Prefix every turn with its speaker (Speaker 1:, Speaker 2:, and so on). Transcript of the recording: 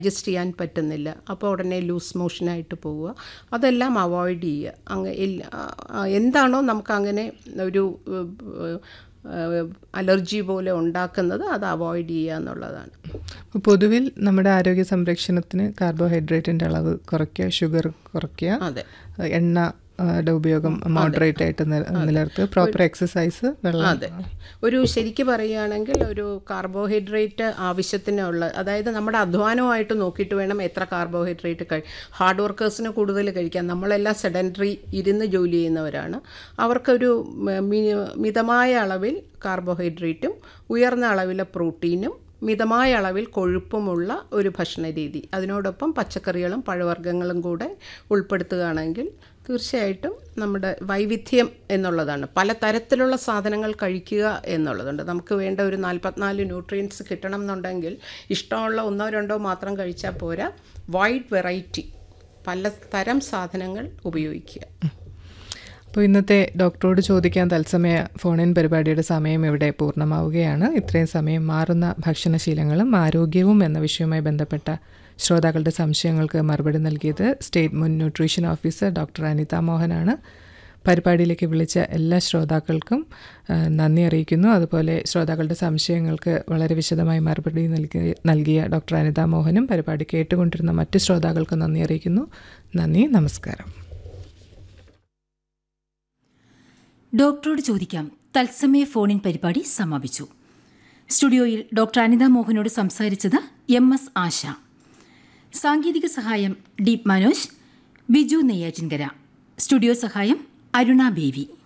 Speaker 1: adjust ചെയ്യാൻ പറ്റുന്നില്ല അപ്പോൾ ഉടനെ ലൂസ് മോഷനായിട്ട് പോവുക അതെല്ലാം അവോയ്ഡ് ചെയ്യുക അങ്ങ് ഇല്ല ആ, എന്താണോ നമുക്ക് അങ്ങനെ ഒരു അലർജി പോലെ ഉണ്ടാക്കുന്നത് അത് അവോയ്ഡ് ചെയ്യുക എന്നുള്ളതാണ്
Speaker 2: അപ്പോൾ പൊതുവിൽ നമ്മുടെ ആരോഗ്യ സംരക്ഷണത്തിന് കാർബോഹൈഡ്രേറ്റിൻ്റെ അളവ് കുറയ്ക്കുക ഷുഗർ കുറയ്ക്കുക
Speaker 1: അതെ
Speaker 2: എണ്ണ ആ, യുടെ ഉപയോഗം മോഡറേറ്റ് ആയിട്ട് നില- നിലനിർത്തുക പ്രോപ്പർ എക്സസൈസ് വെള്ളം
Speaker 1: അതെ ഒരു ശരിക്ക് പറയുകയാണെങ്കിൽ ഒരു കാർബോഹൈഡ്രേറ്റ് ആവശ്യത്തിനുള്ള അതായത് നമ്മുടെ അധ്വാനമായിട്ട് നോക്കിയിട്ട് വേണം എത്ര കാർബോഹൈഡ്രേറ്റ് കഴി ഹാർഡ് വർക്കേഴ്സിന് കൂടുതൽ കഴിക്കാൻ നമ്മളെല്ലാം സെഡൻറ്ററി ഇരുന്ന് ജോലി ചെയ്യുന്നവരാണ് അവർക്കൊരു മ- മി- മിതമായ അളവിൽ കാർബോഹൈഡ്രേറ്റും ഉയർന്ന അളവിലെ പ്രോട്ടീനും മിതമായ അളവിൽ കൊഴുപ്പുമുള്ള ഒരു ഭക്ഷണ രീതി അതിനോടൊപ്പം പച്ചക്കറികളും പഴവർഗ്ഗങ്ങളും കൂടെ ഉൾപ്പെടുത്തുകയാണെങ്കിൽ തീർച്ചയായിട്ടും നമ്മുടെ വൈവിധ്യം എന്നുള്ളതാണ് പല തരത്തിലുള്ള സാധനങ്ങൾ കഴിക്കുക എന്നുള്ളതുണ്ട് നമുക്ക് വേണ്ട ഒരു നാൽപ്പത്തിനാല് ന്യൂട്രിയൻസ് കിട്ടണം എന്നുണ്ടെങ്കിൽ ഇഷ്ടമുള്ള ഒന്നോ രണ്ടോ മാത്രം കഴിച്ചാൽ പോരാ വൈഡ് വെറൈറ്റി പല തരം സാധനങ്ങൾ ഉപയോഗിക്കുക
Speaker 2: അപ്പോൾ ഇന്നത്തെ ഡോക്ടറോട് ചോദിക്കാൻ തത്സമയ ഫോണിൻ പരിപാടിയുടെ സമയം ഇവിടെ പൂർണ്ണമാവുകയാണ് ഇത്രയും സമയം മാറുന്ന ഭക്ഷണശീലങ്ങളും ആരോഗ്യവും എന്ന വിഷയവുമായി ബന്ധപ്പെട്ട ശ്രോതാക്കളുടെ സംശയങ്ങൾക്ക് മറുപടി നൽകിയത് സ്റ്റേറ്റ് മുൻ ന്യൂട്രീഷൻ ഓഫീസർ ഡോക്ടർ അനിത മോഹനാണ് പരിപാടിയിലേക്ക് വിളിച്ച എല്ലാ ശ്രോതാക്കൾക്കും ആ, നന്ദി അറിയിക്കുന്നു അതുപോലെ ശ്രോതാക്കളുടെ സംശയങ്ങൾക്ക് വളരെ വിശദമായി മറുപടി നൽകി നൽകിയ ഡോക്ടർ അനിത മോഹനും പരിപാടി കേട്ടുകൊണ്ടിരുന്ന മറ്റ് ശ്രോതാക്കൾക്കും നന്ദി അറിയിക്കുന്നു നന്ദി നമസ്കാരം
Speaker 3: ഡോക്ടറോട് ചോദിക്കാം തത്സമയ ഫോണിൻ പരിപാടി സമാപിച്ചു സ്റ്റുഡിയോയിൽ ഡോക്ടർ അനിത മോഹനോട് സംസാരിച്ചത് എം എസ് ആശ സാങ്കേതിക സഹായം ഡീപ് മനോജ് ബിജു നെയ്യാറ്റിൻകര സ്റ്റുഡിയോ സഹായം അരുണ ബേവി